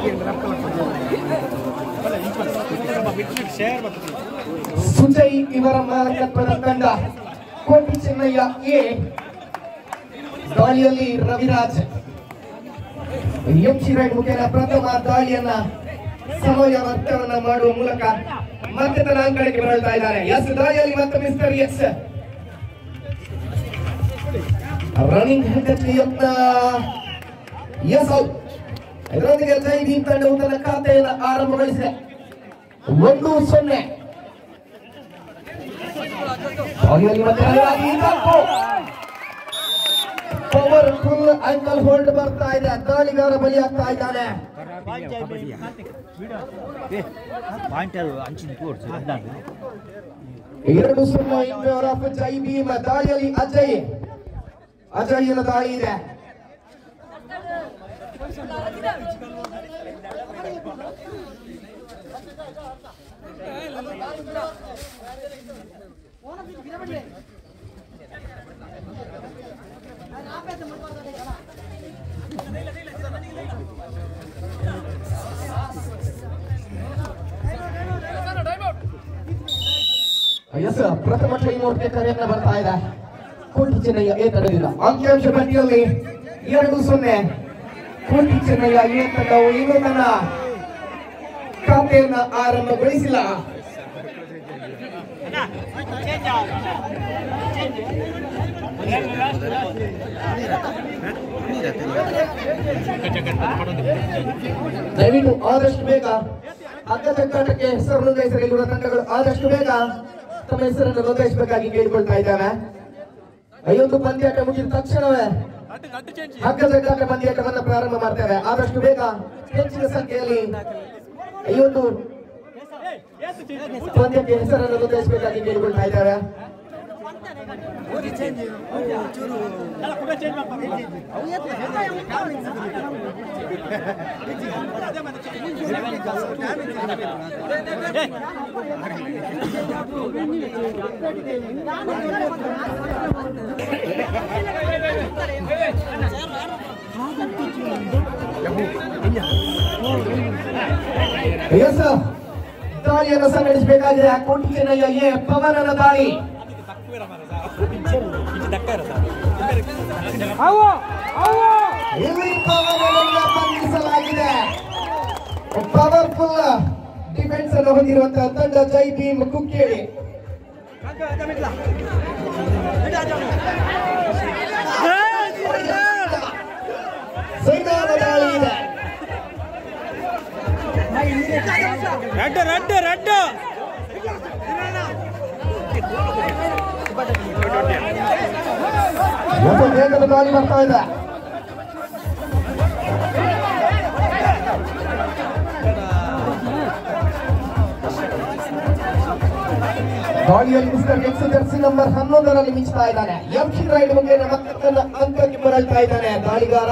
ಸುಜಯ್ ಇವರ ಮಾಲಕತ್ವದ ತಂಡ ಕೋಟಿ ಚೆನ್ನಯ್ಯ ಎ ದಾಳಿಯಲ್ಲಿ ರವಿರಾಜ್ ಎಂ ಶಿರಾಯ್ ಮುಖೇನ ಪ್ರಥಮ ದಾಳಿಯನ್ನ ಸಮಯವರ್ತವನ್ನ ಮಾಡುವ ಮೂಲಕ ಮತ್ತೆ ತನ್ನ ಅಂಕಣಕ್ಕೆ ಮರಳ್ತಾ ಇದ್ದಾರೆ ಎಸ್ ದಾಳಿಯಲ್ಲಿ ಮತ್ತೆ ಮಿಸ್ಟರ್ ಎಸ್ ರನ್ನಿಂಗ್ ಹೆಡ್ಗೆ ಯತ್ನ ಎಸ್ ಔಟ್ ಇದರೊಂದಿಗೆ ಜೈ ಭೀಮ್ ತಂಡವು ತನ್ನ ಖಾತೆಯನ್ನು ಆರಂಭಗೊಳಿಸಿದೆ ಒಂದು ಸೊನ್ನೆ ದಾಳಿಯಲ್ಲಿ ಮತ್ತೆ ರವಿರಾಜ್ ಈ ತಪ್ಪು ಪವರ್ಫುಲ್ ಆಂಗಲ್ ಹೋಲ್ಡ್ ಬರ್ತಾ ಇದೆ ದಾಳಿಗಾರ ಬಲಿಯಾಗ್ತಾ ಇದ್ದಾನೆ ಪಾಯಿಂಟ್ ಅಂಚಿನ ತೋರಿಸು ಎರಡು ಸೊನ್ನೆ in favour of Jai Bhim ದಾಳಿಯಲ್ಲಿ ಅಜಯ್ ಅಜಯ್ನ ದಾಳಿ ಇದೆ ಎಸ್ ಪ್ರಥಮ ಟೈಮ್ ಔಟ್ಗೆ ಕರೆಯನ್ನ ಬರ್ತಾ ಇದೆ ಕೋಟಿ ಚೆನ್ನಯ್ಯ ಎ ತಂಡದಿಂದ ಅಂಕಿಅಂಶ ಪಟ್ಟಿಯಲ್ಲಿ ಎರಡು ಸೊನ್ನೆ ಕೋಟಿ ಚೆನ್ನಯ್ಯ ಎ ತಂಡವು ಇನ್ನೂ ತನ್ನ ಖಾತೆಯನ್ನ ಆರಂಭಗೊಳಿಸಿಲ್ಲ ದಯವಿಟ್ಟು ಆದಷ್ಟು ಬೇಗ ಹಗ್ಗ ಜಗ್ಗಾಟಕ್ಕೆ ಹೆಸರು ನೋಂದಾಯಿಸಲಿರುವ ತಂಡಗಳು ಆದಷ್ಟು ಬೇಗ ತಮ್ಮ ಹೆಸರನ್ನು ನೋಂದಾಯಿಸಬೇಕಾಗಿ ಕೇಳಿಕೊಳ್ತಾ ಇದ್ದಾವೆ ಐವತ್ತು ಪಂದ್ಯಾಟ ಮುಗಿದ ತಕ್ಷಣವೇ ಹಗ್ಗ ಜಗ್ಗಾಟ ಪಂದ್ಯಾಟವನ್ನು ಪ್ರಾರಂಭ ಮಾಡ್ತೇವೆ ಆದಷ್ಟು ಬೇಗ ಹೆಚ್ಚಿನ ಸಂಖ್ಯೆಯಲ್ಲಿ ಈ ಒಂದು ಪಂದ್ಯಕ್ಕೆ ಹೆಸರನ್ನು ನೋಂದಾಯಿಸಬೇಕಾಗಿ ಕೇಳಿಕೊಳ್ತಾ ಇದ್ದಾರೆ ಎಸ್ ದಾಳಿಯನ್ನು ಸಂಘಟಿಸಬೇಕಾಗಿದೆ ಕೋಟಿ ಚೆನ್ನಯ್ಯ ಎ ಪವನನ ದಾಳಿ ಇಲ್ಲಿ ಪವನನನ್ನ ಬಂಧಿಸಲಾಗಿದೆ ಪವರ್ಫುಲ್ ಡಿಫೆನ್ಸ್ ಅನ್ನು ಹೊಂದಿರುವಂತಹ ತಂಡ ಜೈ ಭೀಮ್ ಕುಕ್ಕೇಳಿ ಸೈನ್ಯದ ದಾಳಿ ಇದೆ ರೆಡ್ ರೆಡ್ ರೆಡ್ ಒಂದು ವೇಗದ ದಾಳಿ ಬರ್ತಾ ಇದೆ ದಾಳಿಯಲ್ಲಿ ಮಿಸ್ಟರ್ ಎಕ್ಸ್ ಜರ್ಸಿ ನಂಬರ್ ಹನ್ನೊಂದರಲ್ಲಿ ಮಿಂಚ್ತಾ ಇದ್ದಾನೆ ಎಂ ಸಿ ರೈಡ್ ಮುಖೇನ ಮತ್ತೆ ತನ್ನ ಅಂಕಕ್ಕೆ ಮರಳ್ತಾ ಇದ್ದಾನೆ ದಾಳಿಗಾರ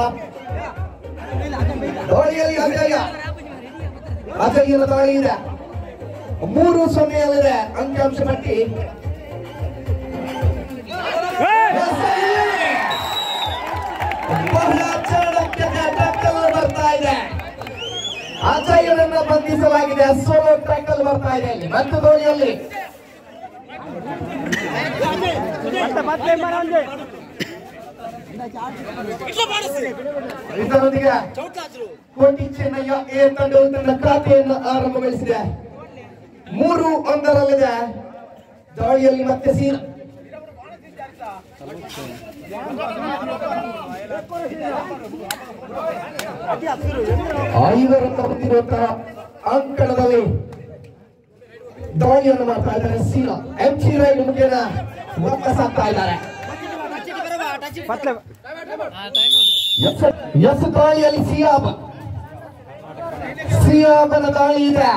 ದಾಳಿಯಲ್ಲಿ ಅಜಯ ಅಜಯ್ಯನ ದಾಳಿ ಇದೆ ಮೂರು ಸೊನ್ನೆಯಲ್ಲಿದೆ ಅಂಕಿಅಂಶ ಪಟ್ಟಿ ಬಹಳ ಚಾಣಕ್ಯತೆ ಟ್ಯಾಕಲ್ ಬರ್ತಾ ಇದೆ ಅಜಯ್ಯನನ್ನ ಬಂಧಿಸಲಾಗಿದೆ ಸೋಲೋ ಟ್ಯಾಕಲ್ ಬರ್ತಾ ಇದೆ ಇಲ್ಲಿ ಮತ್ತು ಧೋನಿಯಲ್ಲಿ ಇದರೊಂದಿಗೆ ಕೋಟಿ ಚೆನ್ನಯ್ಯ ಎ ತಂಡವು ತನ್ನ ಖಾತೆಯನ್ನು ಆರಂಭಗೊಳಿಸಿದೆ ಮೂರು ಒಂದರಲ್ಲಿದೆ ದಾಳಿಯಲ್ಲಿ ಮತ್ತೆ ಸೀನ್ ಐವರನ್ನ ಹೊಂದಿರುವಂತಹ ಅಂಕಣದಲ್ಲಿ ದಾಳಿಯನ್ನು ಮಾಡ್ತಾ ಇದ್ದಾರೆ ಸೀನಾ ಎಂ ಜಿ ರೈಡ್ ಮುಖೇನ ವಾಪಸ್ ಆಗ್ತಾ ಇದ್ದಾರೆ ಎಸ್- ಎಸ್ ದಾಳಿಯಲ್ಲಿ ಸಿಯಾಬ್ ಸಿಯಾಬನ ದಾಳಿ ಇದೆ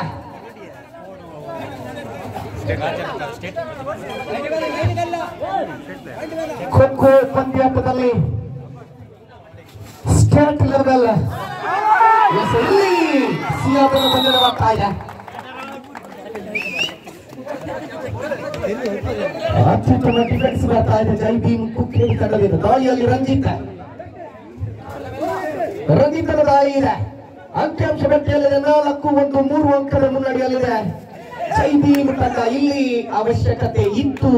ಖೋ ಖೋ ಪಂದ್ಯಾಟದಲ್ಲಿ ಸ್ಟೇಟ್ ಲೆವೆಲ್ ಎಸ್ ಇಲ್ಲಿ ಸಿಯಾಬನ ಪಂದ್ಯವಾಗ್ತಾ ಇದೆ ಅತ್ಯುತ್ತಮ ಡಿಫೆನ್ಸ್ ಬರ್ತಾ ಇದೆ ಜೈ ಭೀಮ್ ಕುಕ್ಕೇರಿ ತಂಡದಿಂದ ದಾಳಿಯಲ್ಲಿ ರಂಜಿತ್ ರಂಜಿತನ ದಾಳಿ ಇದೆ ಅಂಕಿಅಂಶ ಪಟ್ಟಿಯಲ್ಲಿದೆ ನಾಲ್ಕು ಒಂದು ಮೂರು ಅಂಕದ ಮುನ್ನಡೆಯಲ್ಲಿದೆ ಜೈದೀಮ್ ತಂಡ ಇಲ್ಲಿ ಅವಶ್ಯಕತೆ ಇತ್ತು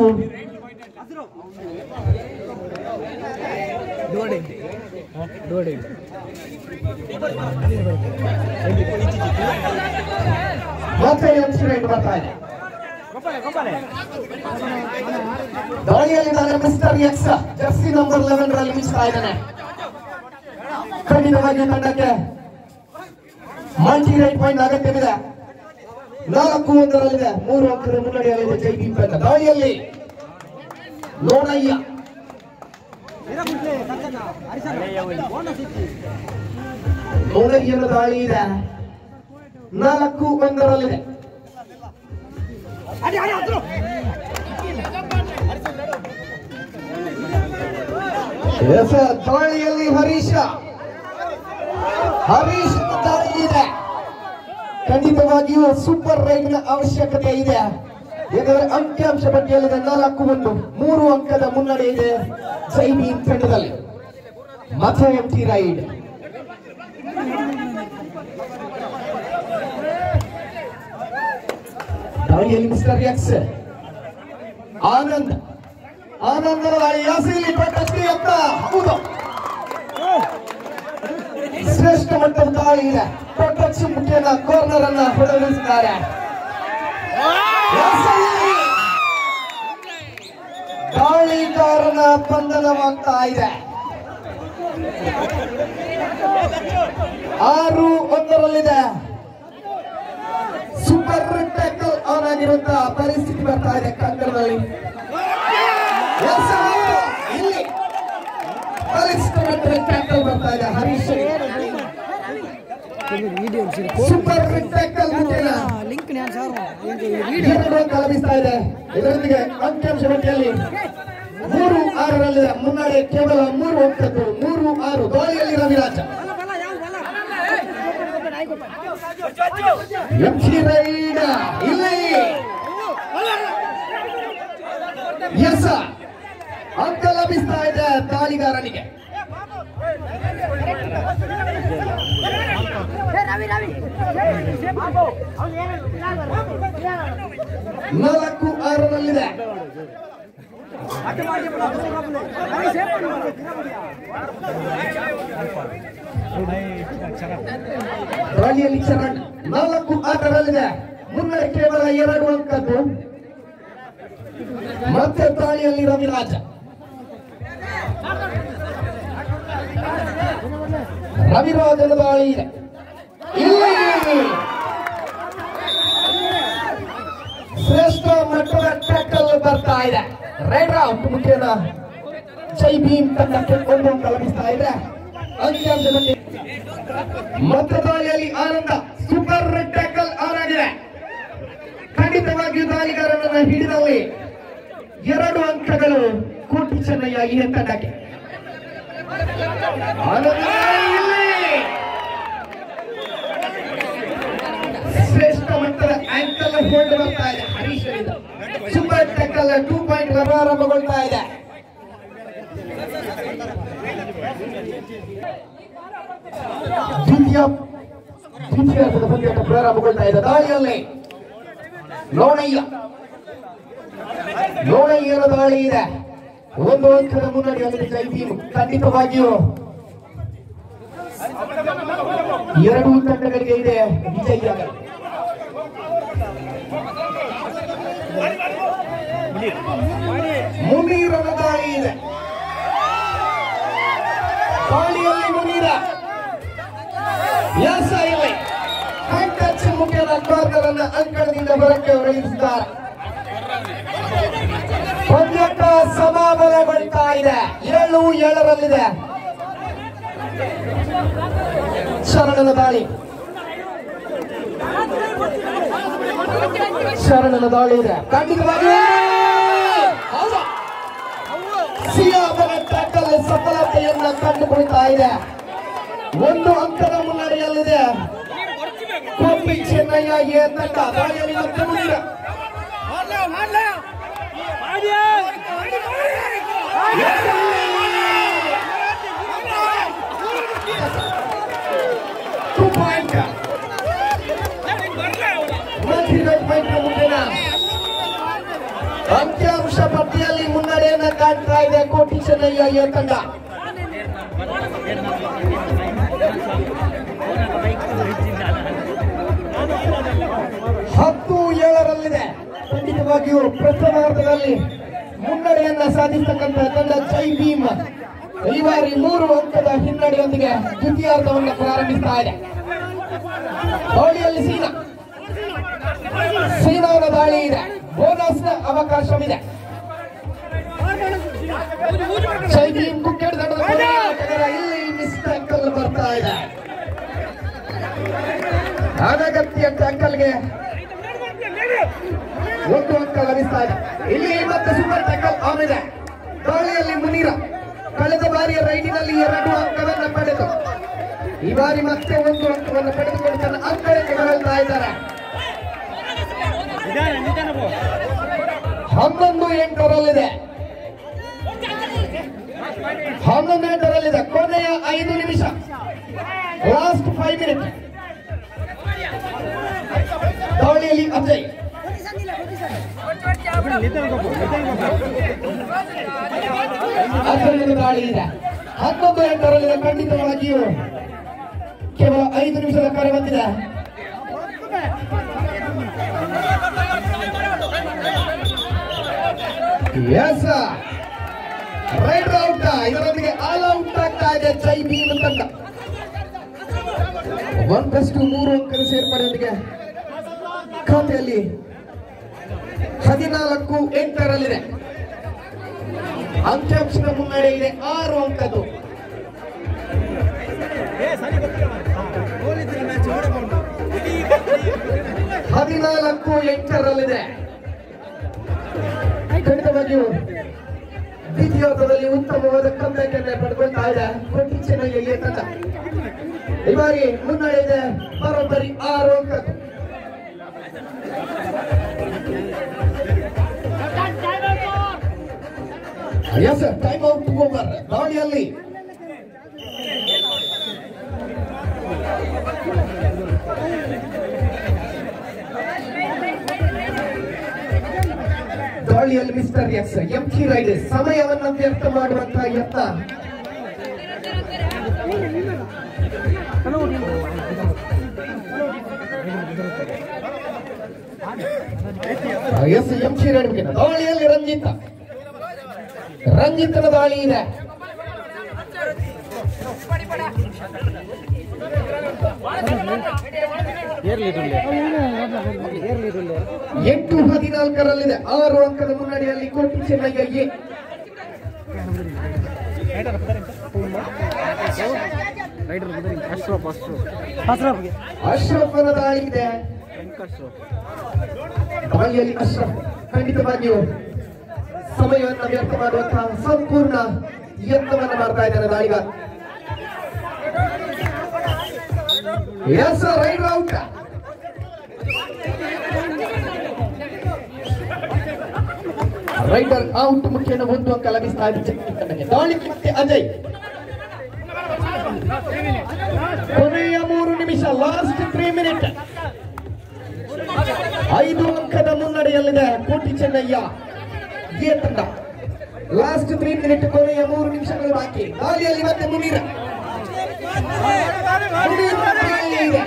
ಮತ್ತೆ ಇನ್ಸಿಡೆಂಟ್ ಬರ್ತಾ ಇದೆ ದಾಳಿಯಲ್ಲಿದ್ದಾನೆ mister X jersey number eleven ರಲ್ಲಿ ಮಿಸ್ತಾ ಇದ್ದಾನೆ ಖಂಡಿತವಾಗಿ ತಂಡಕ್ಕೆ ಮಲ್ಟಿ ರೈಟ್ ಪಾಯಿಂಟ್ ಅಗತ್ಯವಿದೆ ನಾಲ್ಕು ಒಂದರಲ್ಲಿದೆ ಮೂರು ಅಂಕದ ಮುನ್ನಡೆಯಲ್ಲಿದೆ ಜೈದೀಪ್ ತಂಡ ದಾಳಿಯಲ್ಲಿ ಲೋಣಯ್ಯ ಲೋಣಯ್ಯನ ದಾಳಿ ಇದೆ ನಾಲ್ಕು ಒಂದರಲ್ಲಿದೆ ಎಸ್ ದಾಳಿಯಲ್ಲಿ ಹರೀಶ ಹರೀಶ್ ದಾಳಿ ಇದೆ ಖಂಡಿತವಾಗಿಯೂ ಸೂಪರ್ ರೈಡ್ ನ ಅವಶ್ಯಕತೆ ಇದೆ ಯಾಕಂದ್ರೆ ಅಂಕಿಅಂಶ ಪಟ್ಟಿಯಲ್ಲಿದೆ ನಾಲ್ಕು ಒಂದು ಮೂರು ಅಂಕದ ಮುನ್ನಡೆ ಇದೆ ಜೈಬೀನ್ ತಂಡದಲ್ಲಿ ಮತ್ತೆ ಎಂಟಿ ರೈಡ್ ದಾಳಿಯಲ್ಲಿ ಮಿಸ್ಟರ್ ಎಕ್ಸ್ ಆನಂದ್ ಆನಂದರ ದಾಳಿ ಯಾಸಿಲಿ ಪಟ್ಟಕ್ಕೆ ಅಂತ ಹೌದು ಶ್ರೇಷ್ಠ ಮಟ್ಟದ ದಾಳಿ ಇದೆ ಪ್ರೊಟೆಕ್ಷ ಮುಖ್ಯನ ಕಾರ್ನರ್ ಅನ್ನ ಹೊಡೆದಿದ್ದಾರೆ ಯಾಸಿಲಿ ದಾಳಿಗಾರನ ಬಂಧನವಾಗ್ತಾ ಇದೆ ಆರು ಒಂದರಲ್ಲಿದೆ ಸೂಪರ್ ಟ್ಯಾಕಲ್ ಆನ್ ಆಗಿರುವಂತಹ ಪರಿಸ್ಥಿತಿ ಬರ್ತಾ ಇದೆ ಕಂಕಣದಲ್ಲಿ ಇಲ್ಲಿ ಬಲಿಷ್ಠ ಮಟ್ಟದ ಟ್ಯಾಕಲ್ ಬರ್ತಾ ಇದೆ ಹರೀಶ್ ಸೂಪರ್ ಟ್ಯಾಕಲ್ ಮುಖೇನ ಲಿಂಕ್ ನ್ಯಾನ್ ಸಾರು ವಿಡಿಯೋ ಎರಡು ಕಲಬಿಸ್ತಾ ಇದೆ ಇದರೊಂದಿಗೆ ಅಂಕಿಅಂಶ ಪಟ್ಟಿಯಲ್ಲಿ ಮೂರು ಆರರಲ್ಲಿದೆ ಮುನ್ನಡೆ ಕೇವಲ ಮೂರು ಅಂಕದ್ದು ಮೂರು ಆರು ದಾಳಿಯಲ್ಲಿ ರವಿರಾಜ ಎಂಸಿ ರೈಡ ಇಲ್ಲಿ ಎಸ್ ಅಂಕ ಲಭಿಸ್ತಾ ಇದೆ ದಾಳಿಗಾರನಿಗೆ ನಾಲ್ಕು ಆರರಲ್ಲಿದೆ ದಾಳಿಯಲ್ಲಿ ಚರಣ್ ನಾಲ್ಕು ಆಟಗಳಲ್ಲಿದೆ ಮುನ್ನಡೆ ಕೇವಲ ಎರಡು ಅಂಕದ್ದು ಮತ್ತೆ ದಾಳಿಯಲ್ಲಿ ರವಿರಾಜ ರವಿರಾಜನ ದಾಳಿ ಇದೆ ಇಲ್ಲಿ ಶ್ರೇಷ್ಠ ಮಟ್ಟದ ಟ್ಯಾಕಲ್ ಬರ್ತಾ ಇದೆ ರೈಡ್ ಔಟ್ ಮುಖ್ಯನ ಜೈ ಭೀಮ್ ತಂಡಕ್ಕೆ ಒಂದು ಅಂಕ ಲಭಿಸ್ತಾ ಇದೆ ಅಂಕಿಅಂಶದಲ್ಲಿ ಮತ್ತೆ ದಾಳಿಯಲ್ಲಿ ಆನಂದ ಸೂಪರ್ ಟ್ಯಾಕಲ್ ಆನ್ ಆಗಿದೆ ಖಂಡಿತವಾಗಿಯೂ ದಾಳಿಗಾರನನ್ನ ಹಿಡಿದಲ್ಲಿ ಎರಡು ಅಂಕಗಳು ಕೋಟಿ ಚೆನ್ನಯ್ಯ ಈ ತಂಡಕ್ಕೆ ಆನಂದ ಇಲ್ಲಿ ಶ್ರೇಷ್ಠ ಮಟ್ಟದ ಆಂಕಲ್ ಹೋಲ್ಡ್ ಬರ್ತಾ ಇದೆ ಹರೀಶರಿಂದ ಸೂಪರ್ ಟ್ಯಾಕಲ್ ಟೂ ಪಾಯಿಂಟ್ ಪ್ರಾರಂಭಗೊಳ್ತಾ ಇದೆ ದ್ವಿತೀಯ ದ್ವಿತೀಯ ಪಂದ್ಯಾಟ ಪ್ರಾರಂಭಗೊಳ್ತಾ ಇದೆ ದಾಳಿಯಲ್ಲಿ ಲೋಣಯ್ಯ ಲೋಣಯ್ಯನ ದಾಳಿ ಇದೆ ಒಂದು ಅಂಕದ ಮುನ್ನಡೆಯಲ್ಲಿ ಜೈದೀನ್ ಖಂಡಿತವಾಗಿಯೂ ಎರಡೂ ತಂಡಗಳಿಗೆ ಇದೆ ವಿಜಯ ಮುನೀರನ ದಾಳಿ ಇದೆ ದಾಳಿಯಲ್ಲಿ ಮುನೀರ ಎಸ್ ಇಲ್ಲಿ ಹ್ಯಾಂಕಚ್ ಮುಖ್ಯನ ಕಾರ್ನರನ್ನ ಅಂಕಣದಿಂದ ಹೊರಕ್ಕೆ ಹೊರಡಿಸಿದ್ದಾರೆ ಪಂದ್ಯಕ್ಕ ಸಮಾಬಲಗೊಳ್ತಾ ಇದೆ ಏಳು ಏಳರಲ್ಲಿದೆ ಶರಣನ ದಾಳಿ ಶರಣನ ದಾಳಿ ಇದೆ ಖಂಡಿತವಾಗಿ ಹೌದು ಸಿಯಾಬನ ಟ್ಯಾಕಲ್ ಸಫಲತೆಯನ್ನ ಕಂಡುಕೊಳ್ತಾ ಇದೆ ಒಂದು ಅಂಕದ ಮುನ್ನಡೆಯಲ್ಲಿದೆ ಕೋಪಿ ಚೆನ್ನಯ್ಯ ಎ ತಂಡ ದಾಳಿಯಲ್ಲಿ ಮತ್ತೆ ಮುನ್ನಡೆ. Two ಪಾಯಿಂಟ್ ಮಂತ್ರಿಗಳು ಪಾಯಿಂಟ್ ಮುಖೇನ ಅಂಕಿಅಂಶ ಪಟ್ಟಿಯಲ್ಲಿ ಮುನ್ನಡೆಯನ್ನ ಕಾಣ್ತಾ ಇದೆ ಕೋಟಿ ಚೆನ್ನಯ್ಯ ತಂಡ ಹತ್ತು ಏಳರಲ್ಲಿದೆ ಖಂಡಿತವಾಗಿಯೂ ಪ್ರಥಮಾರ್ಧದಲ್ಲಿ ಮುನ್ನಡೆಯನ್ನ ಸಾಧಿಸತಕ್ಕಂಥ ತಂಡ ಜೈ ಭೀಮ್ ಈ ಬಾರಿ ಮೂರು ಅಂಕದ ಹಿನ್ನಡೆಯೊಂದಿಗೆ ದ್ವಿತೀಯಾರ್ಧವನ್ನು ಪ್ರಾರಂಭಿಸ್ತಾ ಇದೆ ದಾಳಿಯಲ್ಲಿ ಸೀನಾ ಸೀನಾದ ದಾಳಿ ಇದೆ ಬೋನಸ್ ನ ಅವಕಾಶವಿದೆ ಜೈ ಭೀಮ್ ಕುಕ್ಕೇಡ್ ತಂಡದ ಹೋರಾಟಗಾರ ಇಲ್ಲಿ ಮಿಸ್ ಟ್ಯಾಕಲ್ ಬರ್ತಾ ಇದೆ ಅನಗತ್ಯ ಟ್ಯಾಕಲ್ಗೆ ಒಂದು ಅಂಕ ಲಭಿಸ್ತಾ ಇದೆ ಇಲ್ಲಿ ಮತ್ತೆ ಸೂಪರ್ ಟ್ಯಾಕಲ್ ಆನ್ ಇದೆ ದಾಳಿಯಲ್ಲಿ ಮುನೀರ ಕಳೆದ ಬಾರಿಯ ರೈಡಿನಲ್ಲಿ ಎರಡು ಅಂಕವನ್ನು ಪಡೆದು ಈ ಬಾರಿ ಮತ್ತೆ ಒಂದು ಅಂಕವನ್ನು ಪಡೆದುಕೊಂಡು ತನ್ನ ಅಂಕಣಕ್ಕೆ ಮರಳ್ತಾ ಇದ್ದಾರೆ ನಿಧಾನ ನಿಧಾನ ಬೋ ಹನ್ನೊಂದು ಎಂಟರಲ್ಲಿದೆ ಹನ್ನೊಂದು ಎಂಟರಲ್ಲಿದೆ ಕೊನೆಯ ಐದು ನಿಮಿಷ ಲಾಸ್ಟ್ ಫೈವ್ ಮಿನಿಟ್ ದಾಳಿಯಲ್ಲಿ ಅಜಯ್ ನಿಧಾನ ಬೋ ನಿಧಾನ ಬೋ ಅಜಯ್ನ ದಾಳಿ ಇದೆ ಹನ್ನೊಂದು ಎಂಟರಲ್ಲಿದೆ ಖಂಡಿತವಾಗಿಯೂ ಕೇವಲ ಐದು ನಿಮಿಷದ ಕರೆ ಬಂದಿದೆ ಎಸ್ ರೈಟ್ ಔಟ್ ಇದರೊಂದಿಗೆ ಆಲ್ ಔಟ್ ಆಗ್ತಾ ಇದೆ ಜೈ ಭೀಮ್ ತಂಡ ಒಂದಷ್ಟು ಮೂರು ಅಂಕದ ಸೇರ್ಪಡೆಯೊಂದಿಗೆ ಖಾತೆಯಲ್ಲಿ ಹದಿನಾಲ್ಕು ಎಂಟರಲ್ಲಿದೆ ಅಂಕಿಅಂಶದ ಮುನ್ನಡೆ ಇದೆ ಆರು ಅಂಕದ್ದು ಹದಿನಾಲ್ಕು ಎಂಟರಲ್ಲಿದೆ ಖಂಡಿತವಾಗಿಯೂ ದ್ವಿತೀಯಾರ್ಧದಲ್ಲಿ ಉತ್ತಮವಾದ ಕಂಬ್ಯಾಕ್ ಅನ್ನ ಪಡ್ಕೊಳ್ತಾ ಇದೆ ಕೊಟ್ಟಿ ಚೆನ್ನೈಯ ತಂಡ ಈ ಬಾರಿ ಮುನ್ನಡೆ ಇದೆ ಬರೋಬ್ಬರಿ ಆರು ಅಂಕದ್ದು ಎಸ್ ಟೈಮ್ ಔಟ್ ಓವರ್ ದಾಳಿಯಲ್ಲಿ ದಾಳಿಯಲ್ಲಿ mister S M T raid ಸಮಯವನ್ನ ವ್ಯರ್ಥ ಮಾಡುವಂತಹ ಯತ್ನ ಎಸ್ ಎಂ ಟಿ ರೈಡ್ ಮುಗಿದ ದಾಳಿಯಲ್ಲಿ ರಂಜಿತ ರಂಜಿತನ ದಾಳಿ ಇದೆ ಎಂಟು ಹದಿನಾಲ್ಕರಲ್ಲಿದೆ ಆರು ಅಂಕದ ಮುನ್ನಡೆಯಲ್ಲಿ ಕೋಟಿ ಚೆನ್ನಯ್ಯ ಎ ಅಶ್ರಫನ ದಾಳಿ ಇದೆ ದಾಳಿಯಲ್ಲಿ ಅಶ್ರಫ್ ಖಂಡಿತವಾಗಿಯೂ ಸಮಯವನ್ನು ವ್ಯರ್ಥ ಮಾಡುವಂತಹ ಸಂಪೂರ್ಣ ಯತ್ನವನ್ನು ಮಾಡ್ತಾ ಇದ್ದಾನೆ ದಾಳಿಗ yes right out raider out ಮುಖ್ಯನ ಒಂದು ಅಂಕ ಲಭಿಸ್ತಾ ಇದೆ ಚೆನ್ನೈ ತಂಡಕ್ಕೆ ದಾಳಿ ಮತ್ತೆ ಅಜಯ್ ಕೊನೆಯ ಮೂರು ನಿಮಿಷ ಲಾಸ್ಟ್ ತ್ರೀ ಮಿನಿಟ್ ಐದು ಅಂಕದ ಮುನ್ನಡೆಯಲ್ಲಿದೆ ಕೋಟಿ ಚೆನ್ನಯ್ಯ ಎ ತಂಡ ಲಾಸ್ಟ್ ತ್ರೀ ಮಿನಿಟ್ ಕೊನೆಯ ಮೂರು ನಿಮಿಷಗಳು ಬಾಕಿ ದಾಳಿಯಲ್ಲಿ ಮತ್ತೆ ಮುನೀರ ಮುನೀರ್ ದಾಳಿ ಇದೆ.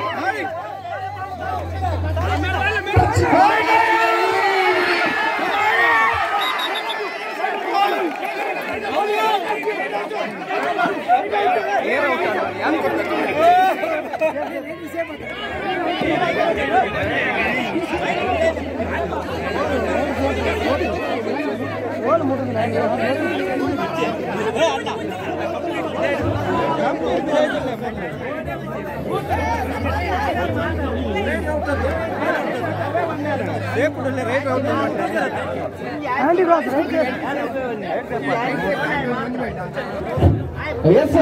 ಎಸ್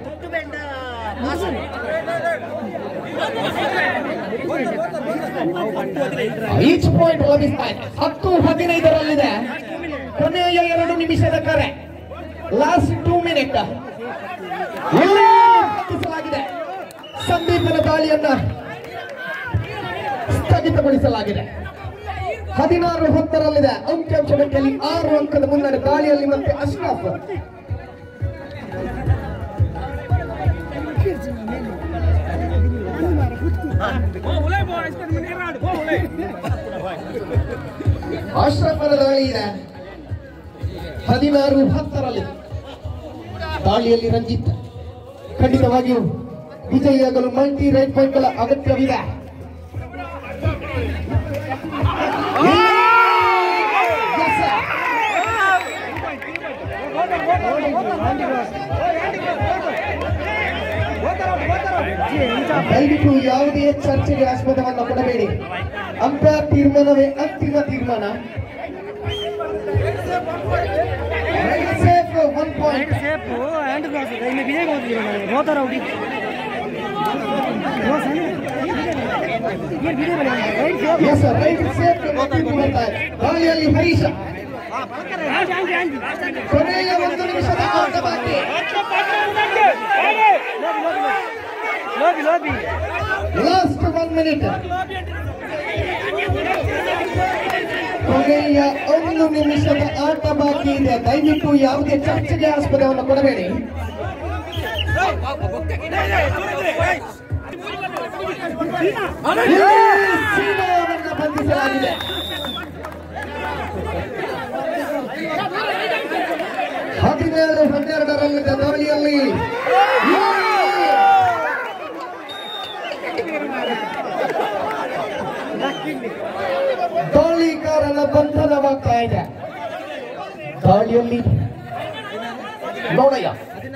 ಈಚ್ ಪಾಯಿಂಟ್ ಲಭಿಸ್ತಾ ಇದೆ ಹತ್ತು ಹದಿನೈದರಲ್ಲಿದೆ ಕೊನೆಯ ಎರಡು ನಿಮಿಷದ ಕರೆ ಲಾಸ್ಟ್ ಟೂ ಮಿನಿಟ್ ಇಲ್ಲಿ ಬಂಧಿಸಲಾಗಿದೆ ಸಂದೀಪನ ದಾಳಿಯನ್ನ ಸ್ಥಗಿತಗೊಳಿಸಲಾಗಿದೆ ಹದಿನಾರು ಹತ್ತರಲ್ಲಿದೆ ಅಂಕಿಅಂಶ ಗಟ್ಟಿಯಲ್ಲಿ ಆರು ಅಂಕದ ಮುನ್ನಡೆ ದಾಳಿಯಲ್ಲಿ ಮತ್ತೆ ಅಶ್ರಫ್ ಅಶ್ರಫನ ದಾಳಿ ಇದೆ ಹದಿನಾರು ಹತ್ತರಲ್ಲಿ ದಾಳಿಯಲ್ಲಿ ರಂಜಿತ್ ಖಂಡಿತವಾಗಿಯೂ ವಿಜಯಿಯಾಗಲು ಮಲ್ಟಿ ರೈಟ್ ಪಾಯಿಂಟ್ಗಳ ಅಗತ್ಯವಿದೆ Yes, sir. ದಯವಿಟ್ಟು ಯಾವುದೇ ಚರ್ಚೆಗೆ ಆಸ್ಪದವನ್ನು ಕೊಡಬೇಡಿ ಅಂಪೈರ್ ತೀರ್ಮಾನವೇ ಅಂತಿಮ ತೀರ್ಮಾನ safe one point safe hand cross ಇದೆ ಇನ್ನು ಬಿಜೆಗೆ ಹೋಗ್ತೀವಿ ನಾವು ರೋತಾರ ಹುಡಿ ಏನು ಬಿಡಿ right safe yes right safe ದಾಳಿಯಲ್ಲಿ ಹರೀಶ ಕೊನೆಯ ಒಂದು ನಿಮಿಷದ ಆಟ ಬಾಕಿ lobby lobby last one minute ಕೊನೆಯ ಒಂದು ನಿಮಿಷದ ಆಟ ಬಾಕಿ ಇದೆ ದಯವಿಟ್ಟು ಯಾವುದೇ ಚರ್ಚೆಗೆ ಆಸ್ಪದವನ್ನು ಕೊಡಬೇಡಿ ಇಲ್ಲಿ ಸೀಮಾವನ್ನ ಬಂಧಿಸಲಾಗಿದೆ ಹದಿನೇಳು ಹನ್ನೆರಡರಲ್ಲಿದ್ದ ದಾಳಿಯಲ್ಲಿ ದಾಳಿಗಾರನ ಬಂಧನವಾಗ್ತಾ ಇದೆ ದಾಳಿಯಲ್ಲಿ ನೋಡಯ್ಯ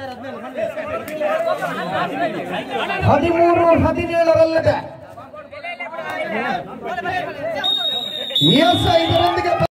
ಹದಿಮೂರು ಹದಿನೇಳರಲ್ಲಿದೆ ಎಸ್ ಇದರೊಂದಿಗೆ